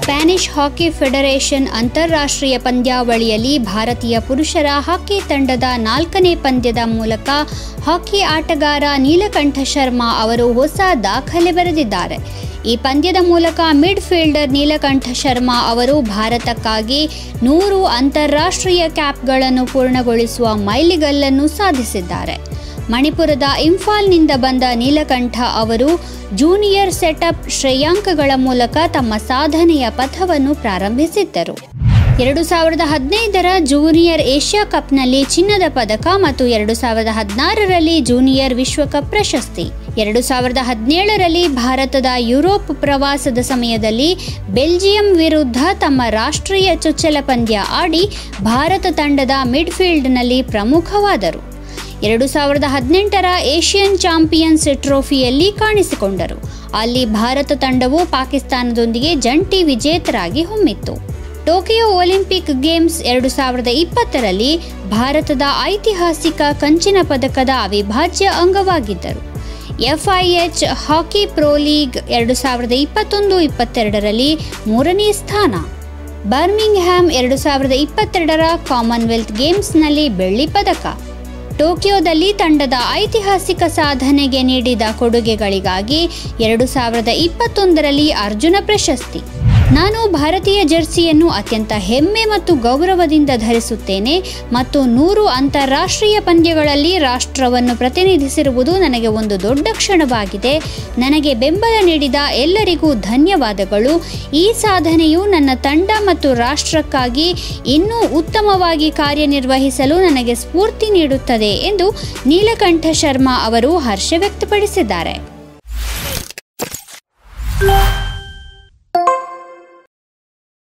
Spanish hockey federation ಅಂತಾರಾಷ್ಟ್ರೀಯ ಪಂದ್ಯಾವಳಿಯಲ್ಲಿ ಭಾರತೀಯ ಪುರುಷರ ಹಾಕಿ ತಂಡದ ನಾಲ್ಕನೇ ಪಂದ್ಯದ ಮೂಲಕ ಹಾಕಿ ಆಟಗಾರ ನೀಲಕಂಠ ಶರ್ಮಾ ಅವರು ಹೊಸ ದಾಖಲೆ ಬರೆದಿದ್ದಾರೆ ಈ ಪಂದ್ಯದ ಮೂಲಕ ಮಿಡ್ ಫೀಲ್ಡರ್ ನೀಲಕಂಠ ಶರ್ಮಾ ಅವರು ಭಾರತಕ್ಕಾಗಿ ನೂರು ಅಂತಾರಾಷ್ಟ್ರೀಯ ಕ್ಯಾಪ್ಗಳನ್ನು ಪೂರ್ಣಗೊಳಿಸುವ ಮೈಲಿಗಲ್ಲನ್ನು ಸಾಧಿಸಿದ್ದಾರೆ ಮಣಿಪುರದ ಇಂಫಾಲ್ನಿಂದ ಬಂದ ನೀಲಕಂಠ ಅವರು ಜೂನಿಯರ್ ಸೆಟಪ್ ಶ್ರೇಯಾಂಕಗಳ ಮೂಲಕ ತಮ್ಮ ಸಾಧನೆಯ ಪಥವನ್ನು ಪ್ರಾರಂಭಿಸಿದ್ದರು ಎರಡು ಸಾವಿರದ ಹದಿನೈದರ ಜೂನಿಯರ್ ಏಷ್ಯಾ ಕಪ್ನಲ್ಲಿ ಚಿನ್ನದ ಪದಕ ಮತ್ತು ಎರಡು ಸಾವಿರದ ಹದಿನಾರರಲ್ಲಿ ಜೂನಿಯರ್ ವಿಶ್ವಕಪ್ ಪ್ರಶಸ್ತಿ ಎರಡು ಸಾವಿರದ ಹದಿನೇಳರಲ್ಲಿ ಭಾರತದ ಯುರೋಪ್ ಪ್ರವಾಸದ ಸಮಯದಲ್ಲಿ ಬೆಲ್ಜಿಯಂ ವಿರುದ್ಧ ತಮ್ಮ ರಾಷ್ಟ್ರೀಯ ಚೊಚ್ಚಲ ಪಂದ್ಯ ಆಡಿ ಭಾರತ ತಂಡದ ಮಿಡ್ಫೀಲ್ಡ್ನಲ್ಲಿ ಪ್ರಮುಖವಾದರು ಎರಡು ಸಾವಿರದ ಹದಿನೆಂಟರ ಏಷ್ಯನ್ ಚಾಂಪಿಯನ್ಸ್ ಟ್ರೋಫಿಯಲ್ಲಿ ಕಾಣಿಸಿಕೊಂಡರು ಅಲ್ಲಿ ಭಾರತ ತಂಡವು ಪಾಕಿಸ್ತಾನದೊಂದಿಗೆ ಜಂಟಿ ವಿಜೇತರಾಗಿ ಹೊಮ್ಮಿತ್ತು ಟೋಕಿಯೋ ಒಲಿಂಪಿಕ್ ಗೇಮ್ಸ್ ಎರಡು ಸಾವಿರದ ಇಪ್ಪತ್ತರಲ್ಲಿ ಭಾರತದ ಐತಿಹಾಸಿಕ ಕಂಚಿನ ಪದಕದ ಅವಿಭಾಜ್ಯ ಅಂಗವಾಗಿದ್ದರು ಎಫ್ಐಎಚ್ ಹಾಕಿ ಪ್ರೊ ಲೀಗ್ ಎರಡು ಸಾವಿರದ ಇಪ್ಪತ್ತೊಂದು ಇಪ್ಪತ್ತೆರಡರಲ್ಲಿ ಮೂರನೇ ಸ್ಥಾನ ಬರ್ಮಿಂಗ್ಹ್ಯಾಮ್ ಎರಡು ಸಾವಿರದ ಇಪ್ಪತ್ತೆರಡರ ಕಾಮನ್ವೆಲ್ತ್ ಗೇಮ್ಸ್ನಲ್ಲಿ ಬೆಳ್ಳಿ ಪದಕ ಟೋಕಿಯೋದಲ್ಲಿ ತಂಡದ ಐತಿಹಾಸಿಕ ಸಾಧನೆಗೆ ನೀಡಿದ ಕೊಡುಗೆಗಳಿಗಾಗಿ ಎರಡು ಸಾವಿರದ ಇಪ್ಪತ್ತೊಂದರಲ್ಲಿ ಅರ್ಜುನ ಪ್ರಶಸ್ತಿ ನಾನು ಭಾರತೀಯ ಜರ್ಸಿಯನ್ನು ಅತ್ಯಂತ ಹೆಮ್ಮೆ ಮತ್ತು ಗೌರವದಿಂದ ಧರಿಸುತ್ತೇನೆ ಮತ್ತು ನೂರು ಅಂತಾರಾಷ್ಟ್ರೀಯ ಪಂದ್ಯಗಳಲ್ಲಿ ರಾಷ್ಟ್ರವನ್ನು ಪ್ರತಿನಿಧಿಸಿರುವುದು ನನಗೆ ಒಂದು ದೊಡ್ಡ ಕ್ಷಣವಾಗಿದೆ ನನಗೆ ಬೆಂಬಲ ನೀಡಿದ ಎಲ್ಲರಿಗೂ ಧನ್ಯವಾದಗಳು ಈ ಸಾಧನೆಯು ನನ್ನ ತಂಡ ಮತ್ತು ರಾಷ್ಟ್ರಕ್ಕಾಗಿ ಇನ್ನೂ ಉತ್ತಮವಾಗಿ ಕಾರ್ಯನಿರ್ವಹಿಸಲು ನನಗೆ ಸ್ಫೂರ್ತಿ ನೀಡುತ್ತದೆ ಎಂದು ನೀಲಕಂಠ ಶರ್ಮಾ ಅವರು ಹರ್ಷ ವ್ಯಕ್ತಪಡಿಸಿದ್ದಾರೆ